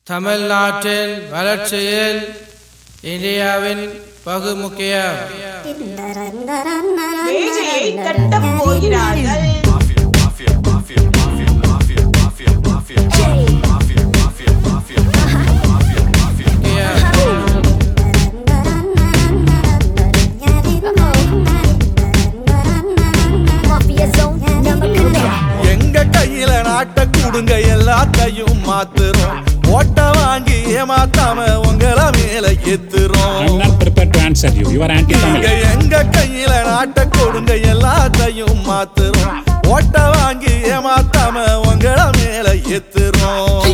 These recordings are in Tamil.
தமிழ்நாட்டின் வளர்ச்சியில் இந்தியாவின் பகு முக்கியம் மேஜையை தட்டப் போகிறார்கள் எங்க கையில நாட்ட கூடுங்க எல்லாத்தையும் மாத்துறோம் ஓட்ட வாங்கி ஏமாத்தாம உங்களை மேல ஏத்துறோம் I'm not prepared to answer you. You are இங்க anti-Tamil. எங்க கையில நாட்ட கொடுங்க எல்லாத்தையும் மாத்துறோம் ஓட்ட வாங்கி ஏமாத்தாம உங்களை மேல ஏத்துறோம்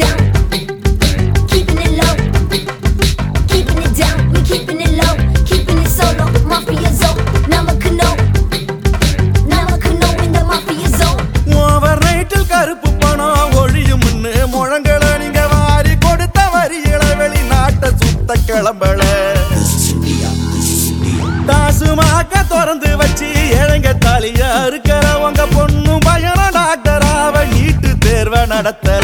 ஓவர் நைட்டில் கருப்பு பணம் ஒழியும்னு முழங்களை நீங்க வாரி கொடுத்த வரிகளை வெளிநாட்டை சுத்த கிளம்பல தாசுமாக்க திறந்து வச்சு இழங்க தாலிய இருக்கிற உங்க பொண்ணும் பயணம் டாக்டராவ நீட்டு தேர்வை நடத்தல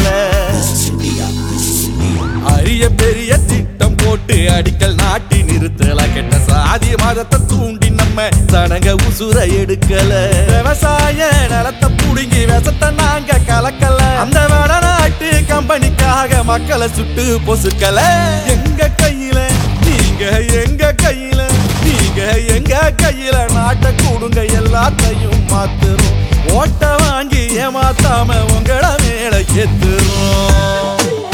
அரிய பெரிய திட்டம் போட்டு அடிக்கல் நாட்டி நிறுத்தல கெட்ட சாதி மதத்தை தூண்டி நம்ம சடங்க உசுர எடுக்கல விவசாய நிலத்தை புடுங்கி விஷத்தை நாங்க கலக்கல அந்த வடநாட்டு கம்பெனிக்காக மக்களை சுட்டு பொசுக்கல எங்க கையில நீங்க எங்க கையில நீங்க எங்க கையில நாட்டை கூடுங்க எல்லாத்தையும் மாத்துறோம் ஓட்ட வாங்கி ஏமாத்தாம உங்கள மேல ஏத்துறோம்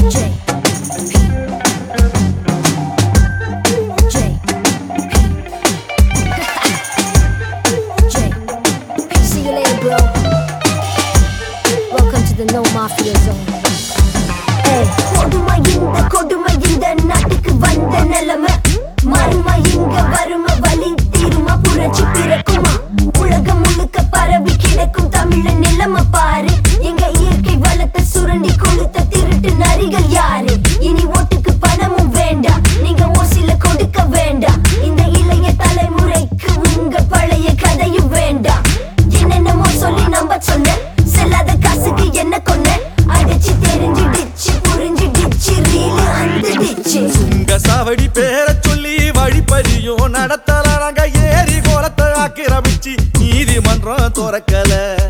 See you later, bro. Welcome to the No Mafia Zone. Hey. கொடுமை இந்த கொடுமை இந்த நாட்டுக்கு வந்த நிலைமை மறுமை இங்க வரும வழி தீருமா புரட்சி பிறக்குமா உலகம் முழுக்க பரவி கிடக்கும் தமிழ நிலைமை பாரு எங்க இயற்கை வளத்தை சுரண்டி கொளுத்த திருட்டு நரிகள் யாரு இனி ஓட்டுக்கு பணமும் வேண்டாம் நீங்க ஓசில கொடுக்க வேண்டாம் இந்த இளைய தலைமுறைக்கு உங்க பழைய கதையும் வேண்டாம் என்னென்னமோ சொல்லி நம்ப சொன்ன செல்லாத காசுக்கு என்ன கொன்ன அடிச்சு தெரிஞ்சிடுச்சு புரிஞ்சிடுச்சு ரீலு வந்துடுச்சு உங்க சாவடி பேரை சொல்லி வழிப்பறியும் நடத்தல நாங்க ஏறி கோலத்தை ஆக்கிரமிச்சு நீதிமன்றம் துறக்கல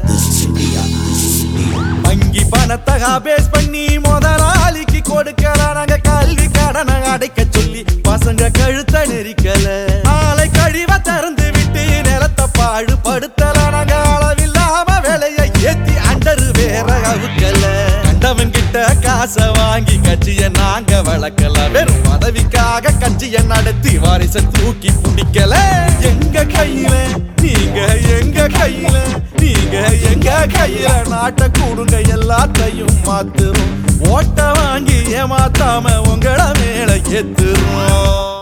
வங்கி பணத்தை பேஸ் பண்ணி முதலாளிக்கு கொடுக்கல நாங்க கல்வி கடனை அடைக்க சொல்லி பசங்க கழுத்த நெரிக்கல ஆலை கழிவ திறந்து விட்டு நிலத்தை பாடுபடுத்தல நாங்க அளவில்லாம விலையை ஏத்தி அண்டரு வேற அவுக்கல கண்டவன் கிட்ட காசை வாங்கி கட்சிய நாங்க வளர்க்கல வெறும் பதவிக்காக கட்சிய நடத்தி வாரிச தூக்கி பிடிக்கல எங்க கையில நீங்க எங்க கையில நீங்க எங்க கையில நாட்டை கூடுங்க எல்லாத்தையும் மாத்துறோம் ஓட்ட வாங்கி ஏமாத்தாம உங்கள மேல ஏத்துறோம்